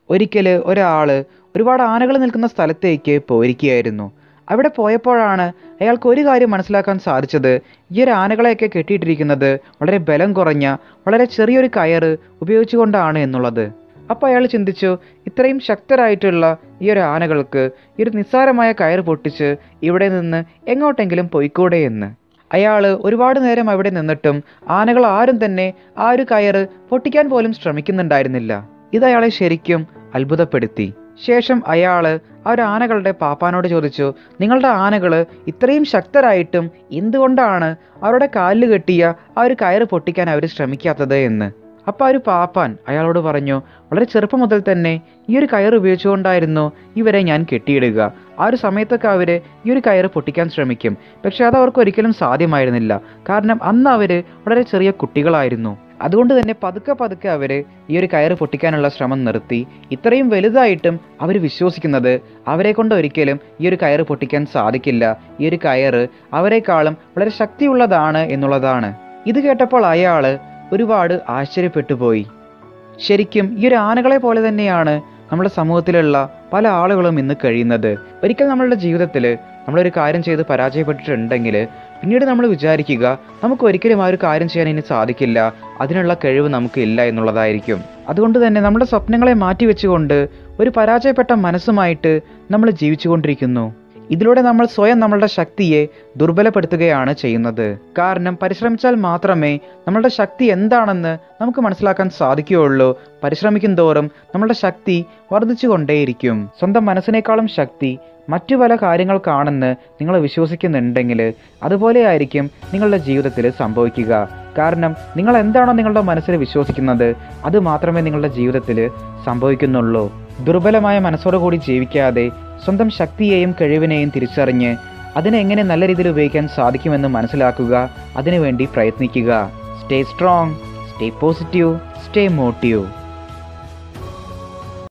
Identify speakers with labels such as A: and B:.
A: ഒരിക്കൽ ഒരാൾ ഒരുപാട് ആനകൾ നിൽക്കുന്ന സ്ഥലത്തേക്ക് പോയിരിക്കുകയായിരുന്നു അവിടെ പോയപ്പോഴാണ് അയാൾക്ക് ഒരു കാര്യം മനസ്സിലാക്കാൻ സാധിച്ചത് ഈ ഒരു ആനകളെയൊക്കെ കെട്ടിയിട്ടിരിക്കുന്നത് വളരെ ബലം കുറഞ്ഞ വളരെ ചെറിയൊരു കയറ് ഉപയോഗിച്ചുകൊണ്ടാണ് എന്നുള്ളത് അപ്പോൾ അയാൾ ചിന്തിച്ചു ഇത്രയും ശക്തരായിട്ടുള്ള ഈ ഒരു ആനകൾക്ക് ഈ ഒരു നിസ്സാരമായ കയറ് പൊട്ടിച്ച് ഇവിടെ നിന്ന് എങ്ങോട്ടെങ്കിലും പൊയ്ക്കൂടെ എന്ന് അയാൾ ഒരുപാട് നേരം അവിടെ നിന്നിട്ടും ആനകൾ ആരും തന്നെ ആ ഒരു കയറ് പൊട്ടിക്കാൻ പോലും ശ്രമിക്കുന്നുണ്ടായിരുന്നില്ല ഇത് അയാളെ ശരിക്കും അത്ഭുതപ്പെടുത്തി ശേഷം അയാൾ ആ ഒരു ആനകളുടെ പാപ്പാനോട് ചോദിച്ചു നിങ്ങളുടെ ആനകൾ ഇത്രയും ശക്തരായിട്ടും എന്തുകൊണ്ടാണ് അവരുടെ കാലിൽ കെട്ടിയ ആ ഒരു കയറ് പൊട്ടിക്കാൻ അവർ ശ്രമിക്കാത്തത് എന്ന് അപ്പോൾ ആ ഒരു പാപ്പാൻ അയാളോട് പറഞ്ഞു വളരെ ചെറുപ്പം മുതൽ തന്നെ ഈ ഒരു കയർ ഉപയോഗിച്ചുകൊണ്ടായിരുന്നു ഇവരെ ഞാൻ കെട്ടിയിടുക ആ ഒരു സമയത്തൊക്കെ അവർ ഈ ഒരു കയറ് പൊട്ടിക്കാൻ ശ്രമിക്കും പക്ഷെ അത് അവർക്ക് ഒരിക്കലും സാധ്യമായിരുന്നില്ല കാരണം അന്ന് അവർ വളരെ ചെറിയ കുട്ടികളായിരുന്നു അതുകൊണ്ട് തന്നെ പതുക്കെ പതുക്കെ അവർ ഈ ഒരു കയറ് പൊട്ടിക്കാനുള്ള ശ്രമം നിർത്തി ഇത്രയും വലുതായിട്ടും അവർ വിശ്വസിക്കുന്നത് അവരെ കൊണ്ട് ഒരിക്കലും ഈ ഒരു കയറ് പൊട്ടിക്കാൻ സാധിക്കില്ല ഈ ഒരു കയറ് അവരെക്കാളും വളരെ ശക്തിയുള്ളതാണ് എന്നുള്ളതാണ് ഇത് കേട്ടപ്പോൾ അയാൾ ഒരുപാട് ആശ്ചര്യപ്പെട്ടു പോയി ശരിക്കും ഈ ഒരു ആനകളെ പോലെ തന്നെയാണ് നമ്മുടെ സമൂഹത്തിലുള്ള പല ആളുകളും ഇന്ന് കഴിയുന്നത് ഒരിക്കൽ നമ്മളുടെ ജീവിതത്തിൽ നമ്മളൊരു കാര്യം ചെയ്ത് പരാജയപ്പെട്ടിട്ടുണ്ടെങ്കിൽ പിന്നീട് നമ്മൾ വിചാരിക്കുക നമുക്ക് ഒരിക്കലും ആ ഒരു കാര്യം ചെയ്യാൻ ഇനി സാധിക്കില്ല അതിനുള്ള കഴിവ് നമുക്ക് ഇല്ല എന്നുള്ളതായിരിക്കും അതുകൊണ്ട് തന്നെ നമ്മുടെ സ്വപ്നങ്ങളെ മാറ്റിവെച്ചുകൊണ്ട് ഒരു പരാജയപ്പെട്ട മനസ്സുമായിട്ട് നമ്മൾ ജീവിച്ചുകൊണ്ടിരിക്കുന്നു ഇതിലൂടെ നമ്മൾ സ്വയം നമ്മളുടെ ശക്തിയെ ദുർബലപ്പെടുത്തുകയാണ് ചെയ്യുന്നത് കാരണം പരിശ്രമിച്ചാൽ മാത്രമേ നമ്മളുടെ ശക്തി എന്താണെന്ന് നമുക്ക് മനസ്സിലാക്കാൻ സാധിക്കുകയുള്ളൂ പരിശ്രമിക്കും തോറും നമ്മളുടെ ശക്തി വർദ്ധിച്ചുകൊണ്ടേയിരിക്കും സ്വന്തം മനസ്സിനേക്കാളും ശക്തി മറ്റു പല കാര്യങ്ങൾക്കാണെന്ന് നിങ്ങൾ വിശ്വസിക്കുന്നുണ്ടെങ്കിൽ അതുപോലെയായിരിക്കും നിങ്ങളുടെ ജീവിതത്തിൽ സംഭവിക്കുക കാരണം നിങ്ങൾ എന്താണോ നിങ്ങളുടെ മനസ്സിൽ വിശ്വസിക്കുന്നത് അത് മാത്രമേ നിങ്ങളുടെ ജീവിതത്തിൽ സംഭവിക്കുന്നുള്ളൂ ദുർബലമായ മനസ്സോടുകൂടി ജീവിക്കാതെ സ്വന്തം ശക്തിയെയും കഴിവിനെയും തിരിച്ചറിഞ്ഞ് അതിനെ എങ്ങനെ നല്ല രീതിയിൽ ഉപയോഗിക്കാൻ സാധിക്കുമെന്ന് മനസ്സിലാക്കുക അതിനുവേണ്ടി പ്രയത്നിക്കുക stay strong stay positive stay motive